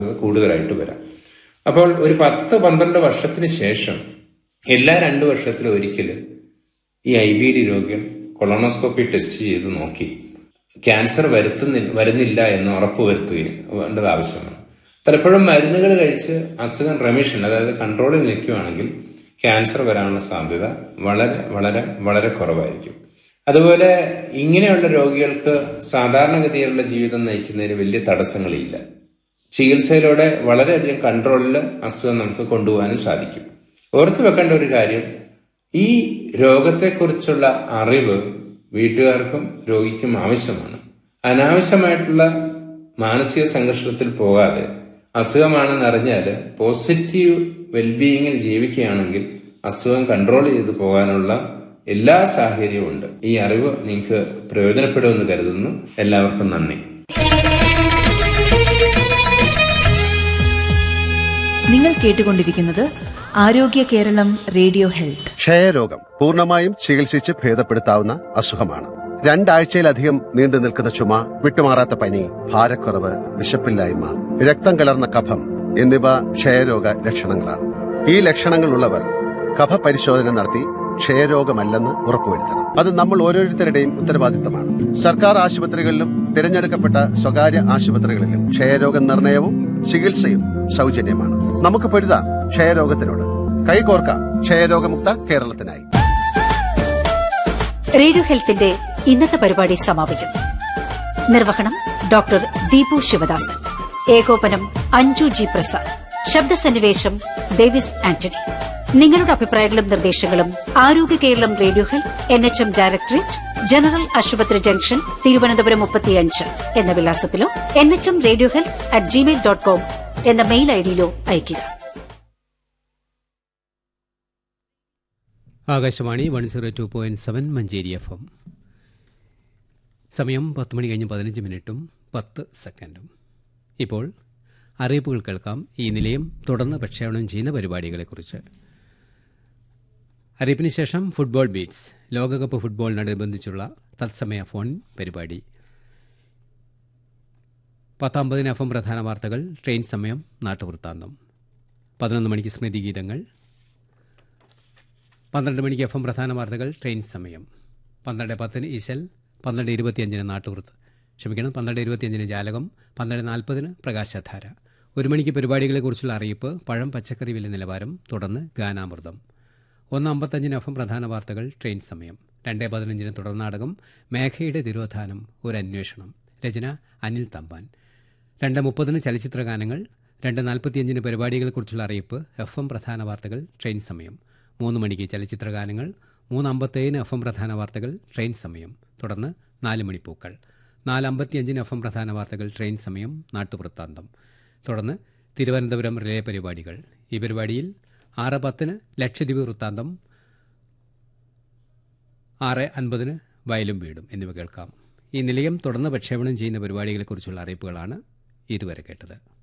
കൂടുതലായിട്ട് വരാം അപ്പോൾ ഒരു പത്ത് പന്ത്രണ്ട് വർഷത്തിന് ശേഷം എല്ലാ രണ്ട് വർഷത്തിലും ഒരിക്കൽ ഈ ഐ ബി ഡി രോഗികൾ കൊളോണോസ്കോപ്പി ടെസ്റ്റ് ചെയ്ത് നോക്കി ക്യാൻസർ വരുത്തുന്നില്ല വരുന്നില്ല എന്ന് ഉറപ്പുവരുത്തുകയും വേണ്ടത് ആവശ്യമാണ് പലപ്പോഴും മരുന്നുകൾ കഴിച്ച് അസുഖം റെമിഷൻ അതായത് കൺട്രോളിൽ നിൽക്കുകയാണെങ്കിൽ ക്യാൻസർ വരാനുള്ള സാധ്യത വളരെ വളരെ വളരെ കുറവായിരിക്കും അതുപോലെ ഇങ്ങനെയുള്ള രോഗികൾക്ക് സാധാരണഗതിയിലുള്ള ജീവിതം നയിക്കുന്നതിന് വലിയ തടസ്സങ്ങളില്ല ചികിത്സയിലൂടെ വളരെയധികം കൺട്രോളിൽ അസുഖം നമുക്ക് കൊണ്ടുപോകാനും സാധിക്കും ഓർത്തു വെക്കേണ്ട ഒരു കാര്യം ഈ രോഗത്തെക്കുറിച്ചുള്ള അറിവ് വീട്ടുകാർക്കും രോഗിക്കും ആവശ്യമാണ് അനാവശ്യമായിട്ടുള്ള മാനസിക സംഘർഷത്തിൽ പോകാതെ അസുഖമാണെന്ന് അറിഞ്ഞാൽ പോസിറ്റീവ് വെൽബീയിങ്ങിൽ ജീവിക്കുകയാണെങ്കിൽ അസുഖം കൺട്രോൾ ചെയ്ത് പോകാനുള്ള എല്ലാ സാഹചര്യവും ഉണ്ട് ഈ അറിവ് നിങ്ങൾക്ക് പ്രയോജനപ്പെടുമെന്ന് കരുതുന്നു എല്ലാവർക്കും നന്ദി നിങ്ങൾ കേട്ടുകൊണ്ടിരിക്കുന്നത് ആരോഗ്യ കേരളം റേഡിയോ ഹെൽത്ത് ക്ഷയരോഗം പൂർണ്ണമായും ചികിത്സിച്ച് ഭേദപ്പെടുത്താവുന്ന അസുഖമാണ് രണ്ടാഴ്ചയിലധികം നീണ്ടു നിൽക്കുന്ന ചുമ വിട്ടുമാറാത്ത പനി ഭാരക്കുറവ് വിശപ്പില്ലായ്മ രക്തം കലർന്ന കഫം എന്നിവ ക്ഷയരോഗ ലക്ഷണങ്ങളാണ് ഈ ലക്ഷണങ്ങളുള്ളവർ കഫ പരിശോധന നടത്തി ക്ഷയരോഗമല്ലെന്ന് ഉറപ്പുവരുത്തണം അത് നമ്മൾ ഓരോരുത്തരുടെയും ഉത്തരവാദിത്തമാണ് സർക്കാർ ആശുപത്രികളിലും തിരഞ്ഞെടുക്കപ്പെട്ട സ്വകാര്യ ആശുപത്രികളിലും ക്ഷയരോഗ നിർണയവും ചികിത്സയും സൗജന്യമാണ് നമുക്ക് പൊരുതാം ക്ഷയരോഗത്തിനോട് കൈകോർക്കാം ക്ഷയരോഗമുക്ത കേരളത്തിനായി റേഡിയോ ഹെൽത്തിന്റെ ഇന്നത്തെ പരിപാടി സമാപിക്കുന്നു നിർവഹണം ഡോക്ടർ ദീപു ശിവദാസൻ ഏകോപനം അഞ്ജു ജി പ്രസാദ് ശബ്ദസന്നിവേശം ഡേവിസ് ആന്റണി നിങ്ങളുടെ അഭിപ്രായങ്ങളും നിർദ്ദേശങ്ങളും ആരോഗ്യ Keralam radio health N H M directorate general ആശുപത്രി ജംഗ്ഷൻ തിരുവനന്തപുരം മുപ്പത്തിയഞ്ച് എന്ന വിലാസത്തിലോ N H M radio health at Gmail dot com എന്ന മെയിൽ ഐഡിയിലോ അയയ്ക്കുക Akashvani one zero two point seven Manjeri F M സമയം പത്ത് മണി കഴിഞ്ഞ് പതിനഞ്ച് മിനിറ്റും പത്ത് സെക്കൻഡും ഇപ്പോൾ അറിയിപ്പുകൾ കേൾക്കാം ഈ നിലയം തുടർന്ന് പ്രക്ഷേപണം ചെയ്യുന്ന പരിപാടികളെക്കുറിച്ച് അറിയിപ്പിന് ശേഷം ഫുട്ബോൾ ബീറ്റ്സ് ലോകകപ്പ് ഫുട്ബോളിനോടനുബന്ധിച്ചുള്ള തത്സമയ ഫോൺ പരിപാടി പത്തമ്പതിന് എഫ് എം പ്രധാന വാർത്തകൾ ട്രെയിൻ സമയം നാട്ടുവൃത്താന്തം പതിനൊന്ന് മണിക്ക് സ്മൃതി ഗീതങ്ങൾ പന്ത്രണ്ട് മണിക്ക് എഫ് എം പ്രധാന വാർത്തകൾ ട്രെയിൻ സമയം പന്ത്രണ്ട് പത്തിന് ഈശൽ പന്ത്രണ്ട് ഇരുപത്തിയഞ്ചിന് നാട്ടുവൃത്ത് ക്ഷമിക്കണം പന്ത്രണ്ട് ഇരുപത്തിയഞ്ചിന് ജാലകം പന്ത്രണ്ട് നാൽപ്പതിന് പ്രകാശധാര ഒരു മണിക്ക് പരിപാടികളെക്കുറിച്ചുള്ള അറിയിപ്പ് പഴം പച്ചക്കറി വില നിലവാരം തുടർന്ന് ഗാനാമൃതം ഒന്ന് അമ്പത്തഞ്ചിന് എഫ് എം പ്രധാന വാർത്തകൾ ട്രെയിൻ സമയം രണ്ട് പതിനഞ്ചിന് തുടർനാടകം മേഘയുടെ തിരോധാനം ഒരു അന്വേഷണം രചന അനിൽ തമ്പാൻ രണ്ട് മുപ്പതിന് ചലച്ചിത്ര ഗാനങ്ങൾ രണ്ട് നാൽപ്പത്തിയഞ്ചിന് പരിപാടികളെക്കുറിച്ചുള്ള അറിയിപ്പ് എഫ് എം പ്രധാന വാർത്തകൾ ട്രെയിൻ സമയം മൂന്ന് മണിക്ക് ചലച്ചിത്ര ഗാനങ്ങൾ മൂന്ന് അമ്പത്തേഴിന് എഫ് എം പ്രധാന വാർത്തകൾ ട്രെയിൻ സമയം തുടർന്ന് നാല് മണിപ്പൂക്കൾ നാല് അമ്പത്തിയഞ്ചിന് എഫ് എം പ്രധാന വാർത്തകൾ ട്രെയിൻ സമയം നാട്ടുവൃത്താന്തം തുടർന്ന് തിരുവനന്തപുരം റിലേ പരിപാടികൾ ഈ പരിപാടിയിൽ ആറ് പത്തിന് ലക്ഷദ്വീപ് വൃത്താന്തം ആറ് അൻപതിന് വയലും വീടും എന്നിവ കേൾക്കാം ഈ നിലയം തുടർന്ന് പ്രക്ഷേപണം ചെയ്യുന്ന പരിപാടികളെക്കുറിച്ചുള്ള അറിയിപ്പുകളാണ് ഇതുവരെ കേട്ടത്